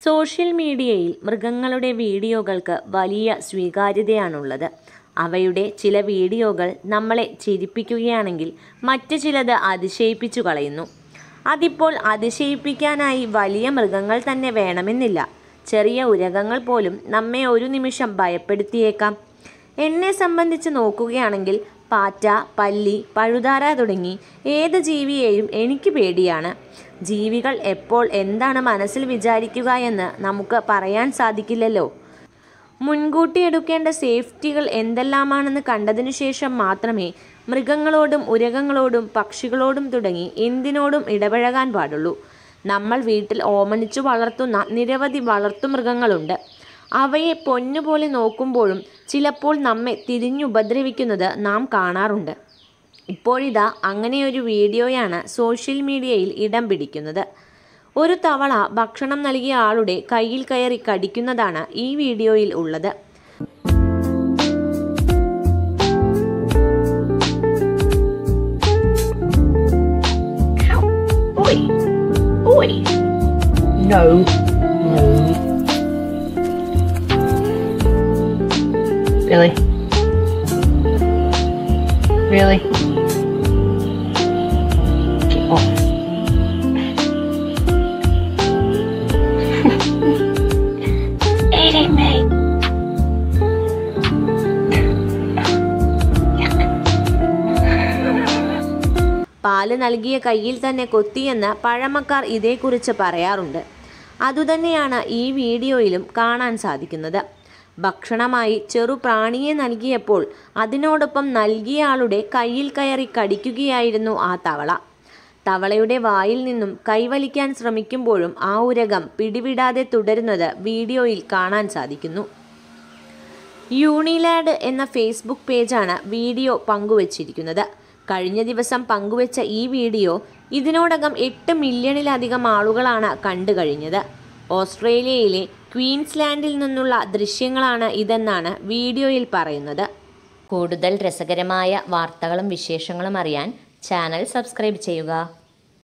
Social മീഡിയയിൽ മൃഗങ്ങളുടെ വീഡിയോകൾക്ക് വലിയ സ്വീകാര്യതയാണുള്ളത് അവയുടെ ചില വീഡിയോകൾ നമ്മളെ ചിരിപ്പിക്കുകയാണെങ്കിൽ മറ്റു ചിലത് അതിശയിപ്പിച്ചു കളയുന്നു അതിപ്പോൾ അതിശയിപ്പിക്കാനായി വലിയ മൃഗങ്ങൾ തന്നെ വേണമെന്നില്ല ചെറിയ ഉരകങ്ങൾ പോലും നമ്മെ ഒരു നിമിഷം ഭയപ്പെടുത്തിയേക്കാം എന്നെ സംബന്ധിച്ച് നോക്കുകയാണെങ്കിൽ പാറ്റ പല്ലി പഴുതാര തുടങ്ങി ഏത് ജീവിയെയും എനിക്ക് പേടിയാണ് ജീവികൾ എപ്പോൾ എന്താണ് മനസ്സിൽ വിചാരിക്കുക എന്ന് നമുക്ക് പറയാൻ സാധിക്കില്ലല്ലോ മുൻകൂട്ടി എടുക്കേണ്ട സേഫ്റ്റികൾ എന്തെല്ലാമാണെന്ന് കണ്ടതിനു ശേഷം മാത്രമേ മൃഗങ്ങളോടും ഉരകങ്ങളോടും പക്ഷികളോടും തുടങ്ങി എന്തിനോടും ഇടപഴകാൻ പാടുള്ളൂ നമ്മൾ വീട്ടിൽ ഓമനിച്ചു വളർത്തുന്ന നിരവധി വളർത്തുമൃഗങ്ങളുണ്ട് അവയെ പൊന്നുപോലെ നോക്കുമ്പോഴും ചിലപ്പോൾ നമ്മെ തിരിഞ്ഞുപദ്രവിക്കുന്നത് നാം കാണാറുണ്ട് ഇപ്പോഴിതാ അങ്ങനെയൊരു വീഡിയോയാണ് സോഷ്യൽ മീഡിയയിൽ ഇടം പിടിക്കുന്നത് ഒരു തവള ഭക്ഷണം നൽകിയ ആളുടെ കയ്യിൽ കയറി കടിക്കുന്നതാണ് ഈ വീഡിയോയിൽ ഉള്ളത് Oi! Oi! No. No. Really? Really? Get off. Eating me. പാല് നൽകിയ കയ്യിൽ തന്നെ കൊത്തിയെന്ന് പഴമക്കാർ ഇതേക്കുറിച്ച് പറയാറുണ്ട് അതുതന്നെയാണ് ഈ വീഡിയോയിലും കാണാൻ സാധിക്കുന്നത് ഭക്ഷണമായി ചെറു പ്രാണിയെ നൽകിയപ്പോൾ അതിനോടൊപ്പം നൽകിയ ആളുടെ കയ്യിൽ കയറി കടിക്കുകയായിരുന്നു ആ തവള തവളയുടെ വായിൽ നിന്നും കൈവലിക്കാൻ ശ്രമിക്കുമ്പോഴും ആ ഉരകം പിടിവിടാതെ തുടരുന്നത് വീഡിയോയിൽ കാണാൻ സാധിക്കുന്നു യൂണിലാഡ് എന്ന ഫേസ്ബുക്ക് പേജാണ് വീഡിയോ പങ്കുവച്ചിരിക്കുന്നത് കഴിഞ്ഞ ദിവസം പങ്കുവച്ച ഈ വീഡിയോ ഇതിനോടകം എട്ട് മില്യണിലധികം ആളുകളാണ് കണ്ടു കഴിഞ്ഞത് ഓസ്ട്രേലിയയിലെ ക്വീൻസ്ലാൻഡിൽ നിന്നുള്ള ദൃശ്യങ്ങളാണ് ഇതെന്നാണ് വീഡിയോയിൽ പറയുന്നത് കൂടുതൽ രസകരമായ വാർത്തകളും വിശേഷങ്ങളും അറിയാൻ ചാനൽ സബ്സ്ക്രൈബ് ചെയ്യുക